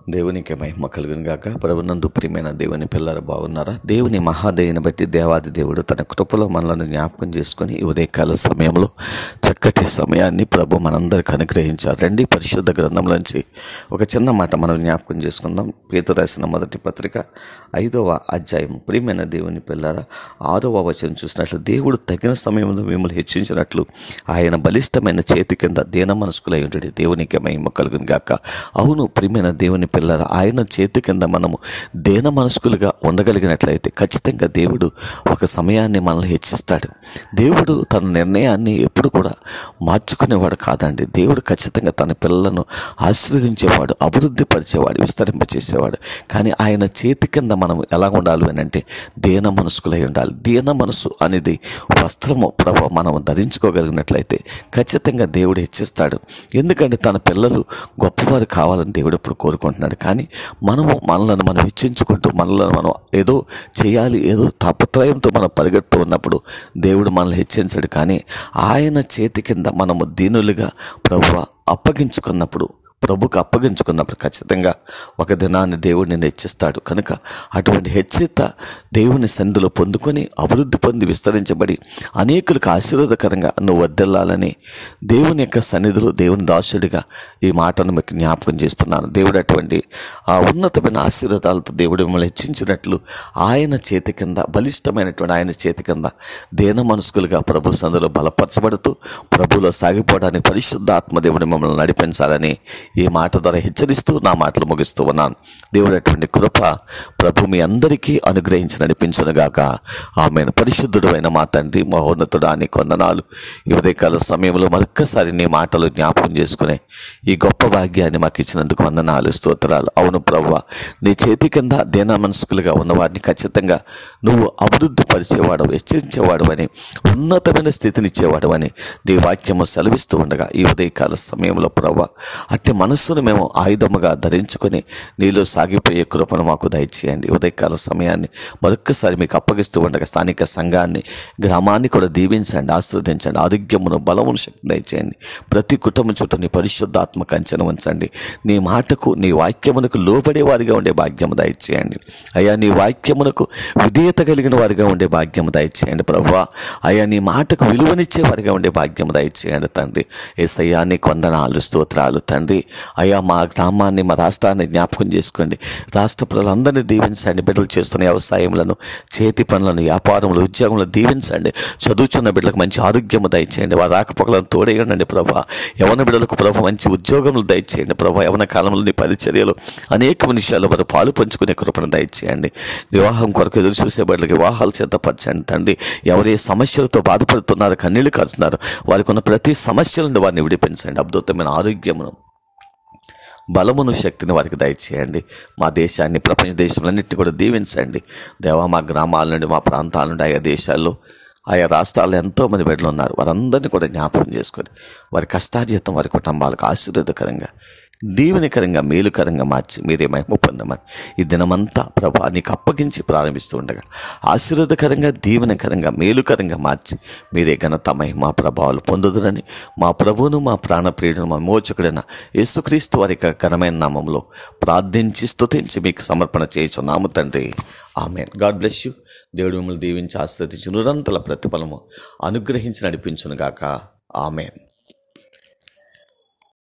దేవునికి మహిమ కలుగును గాక ప్రభునందు ప్రియమైన దేవుని పిల్లలు బాగున్నారా దేవుని మహాదయని బట్టి దేవాది దేవుడు తన కృపలో మనలను జ్ఞాపకం చేసుకుని ఈ ఉదయకాల సమయంలో చక్కటి సమయాన్ని ప్రభు మనందరికి అనుగ్రహించారు రండి పరిశుద్ధ గ్రంథంలోంచి ఒక చిన్న మాట మనం జ్ఞాపకం చేసుకుందాం పేతురు రాసిన మొదటి పత్రిక ఐదవ అధ్యాయం ప్రియమైన దేవుని పిల్లల ఆరవ వచనం చూసినట్లు దేవుడు తగిన సమయంలో మిమ్మల్ని హెచ్చించినట్లు ఆయన బలిష్టమైన చేతి కింద దీన మనసుకులై ఉంటాడు దేవునికి మహిమ కలుగును గాక అవును ప్రియమైన దేవుని పిల్లల ఆయన చేతి కింద మనము దేన మనస్కులుగా ఉండగలిగినట్లయితే ఖచ్చితంగా దేవుడు ఒక సమయాన్ని మనల్ని హెచ్చిస్తాడు దేవుడు తన నిర్ణయాన్ని ఎప్పుడు కూడా మార్చుకునేవాడు కాదండి దేవుడు ఖచ్చితంగా తన పిల్లలను ఆశీర్వదించేవాడు అభివృద్ధి పరిచేవాడు విస్తరింపచేసేవాడు కానీ ఆయన చేతి కింద మనం ఎలా ఉండాలి అని అంటే దేన మనస్కులై ఉండాలి దీన మనసు అనేది వస్త్రము ప్రభ మనం ధరించుకోగలిగినట్లయితే ఖచ్చితంగా దేవుడు హెచ్చిస్తాడు ఎందుకంటే తన పిల్లలు గొప్పవారు కావాలని దేవుడు ఇప్పుడు కోరుకుంటున్నాడు కానీ మనము మనలను మనం హెచ్చించుకుంటూ మనలను మనం ఏదో చేయాలి ఏదో తాపత్రయంతో మనం పరిగెడుతూ ఉన్నప్పుడు దేవుడు మనల్ని హెచ్చించడు కానీ ఆయన చేతి కింద మనము దీనులుగా ప్రభు అప్పగించుకున్నప్పుడు ప్రభుకు అప్పగించుకున్నప్పుడు ఖచ్చితంగా ఒక దినాన్ని దేవుడిని హెచ్చిస్తాడు కనుక అటువంటి హెచ్చిత దేవుని సంధిలో పొందుకొని అభివృద్ధి పొంది విస్తరించబడి అనేకులకు ఆశీర్వాదకరంగా నువ్వు వర్దిల్లాలని దేవుని యొక్క సన్నిధిలో దేవుని దాసుడిగా ఈ మాటను మీకు జ్ఞాపకం చేస్తున్నాను దేవుడు అటువంటి ఆ ఉన్నతమైన ఆశీర్వాదాలతో దేవుడు మిమ్మల్ని హెచ్చించినట్లు ఆయన చేతి కింద బలిష్టమైనటువంటి ఆయన చేతి కింద దేన మనస్కులుగా ప్రభు సందులో బలపరచబడుతూ ప్రభులో సాగిపోవడానికి పరిశుద్ధాత్మ దేవుడు మిమ్మల్ని నడిపించాలని ఈ మాట ద్వారా హెచ్చరిస్తూ నా మాటలు ముగిస్తూ ఉన్నాను దేవుడు అటువంటి కృప ప్రభు మీ అందరికీ అనుగ్రహించి నడిపించునుగాక ఆమె పరిశుద్ధుడు అయిన మా తండ్రి మహోన్నతుడు అని కొందనాలు ఈ ఉదయకాల సమయంలో మరొక్కసారి నీ మాటలు జ్ఞాపకం చేసుకునే ఈ గొప్ప భాగ్యాన్ని మాకు ఇచ్చినందుకు వందనాలు స్తోత్రాలు అవును ప్రభు నీ చేతి కింద దేనా మనసుకులుగా ఉన్నవారిని ఖచ్చితంగా నువ్వు అభివృద్ధి పరిచేవాడు హెచ్చరించేవాడు అని ఉన్నతమైన స్థితిని ఇచ్చేవాడు అని నీ వాక్యము సెలవిస్తూ ఉండగా ఈ ఉదయకాల సమయంలో ప్రభు అట్టి మనస్సును మేము ఆయుధముగా ధరించుకొని నీలో సాగిపోయే కృపను మాకు దయచేయండి ఉదయకాల సమయాన్ని మరొక్కసారి మీకు అప్పగిస్తూ ఉండగా స్థానిక సంఘాన్ని గ్రామాన్ని కూడా దీవించండి ఆశీర్వదించండి ఆరోగ్యమును బలమును శక్తి దయచేయండి ప్రతి కుటుంబం చుట్టూ నీ పరిశుద్ధాత్మ కంచెను ఉంచండి నీ మాటకు నీ వాక్యమునకు లోబడే వారిగా ఉండే భాగ్యము దయచేయండి అయ్యా నీ వాక్యమునకు విధేయత కలిగిన వారిగా ఉండే భాగ్యము దయచేయండి ప్రభా అయ్యా నీ మాటకు విలువనిచ్చే వారిగా ఉండే భాగ్యము దయచేయండి తండ్రి ఏసయ్యా నీ కొందనాలు స్తోత్రాలు తండ్రి అయ్యా మా గ్రామాన్ని మా రాష్ట్రాన్ని జ్ఞాపకం చేసుకోండి రాష్ట్ర ప్రజలందరినీ దీవించండి బిడ్డలు చేస్తున్న వ్యవసాయములను చేతి పనులను వ్యాపారములు ఉద్యోగములు దీవించండి చదువుచున్న బిడ్డలకు మంచి ఆరోగ్యము దయచేయండి వారి రాకపోకలను తోడేయండి ప్రభా యవన బిడ్డలకు ప్రభు మంచి ఉద్యోగములు దయచేయండి ప్రభా యవన కాలంలో నీ పరిచర్యలు అనేక విషయాలు వారు పాలు పంచుకునే కృపను దయచేయండి వివాహం కొరకు ఎదురు చూసే బిడ్డలకు వివాహాలు సిద్ధపరచండి తండ్రి ఎవరే సమస్యలతో బాధపడుతున్నారో కన్నీళ్లు కారుతున్నారు వారికి ఉన్న ప్రతి సమస్యల నుండి వారిని విడిపించండి అద్భుతమైన ఆరోగ్యమును బలమును శక్తిని వారికి దయచేయండి మా దేశాన్ని ప్రపంచ దేశములన్నింటినీ కూడా దీవించండి దేవా మా గ్రామాల నుండి మా ప్రాంతాల నుండి ఆయా దేశాల్లో ఆయా రాష్ట్రాల్లో ఎంతోమంది బిడ్డలు ఉన్నారు వారందరినీ కూడా జ్ఞాపకం చేసుకొని వారి కష్టార్జితం వారి కుటుంబాలకు ఆశీర్వాదకరంగా దీవెనకరంగా మేలుకరంగా మార్చి మీరే మహిమ పొందమని ఈ దినమంతా ప్రభా నీకు అప్పగించి ప్రారంభిస్తూ ఉండగా ఆశీర్వాదకరంగా దీవెనకరంగా మేలుకరంగా మార్చి మీరే ఘనత మహిమ ప్రభావాలు పొందుదురని మా ప్రభువును మా ప్రాణప్రియుడును మా మోచకుడైన యేసుక్రీస్తు వారి యొక్క ఘనమైన నామంలో ప్రార్థించి స్తుతించి మీకు సమర్పణ చేయుచున్నాము తండ్రి ఆమెన్ గాడ్ బ్లెస్ యూ దేవుడు మిమ్మల్ని దీవించి ఆశ్రదించి నిరంతర ప్రతిఫలము అనుగ్రహించి నడిపించునుగాక ఆమెన్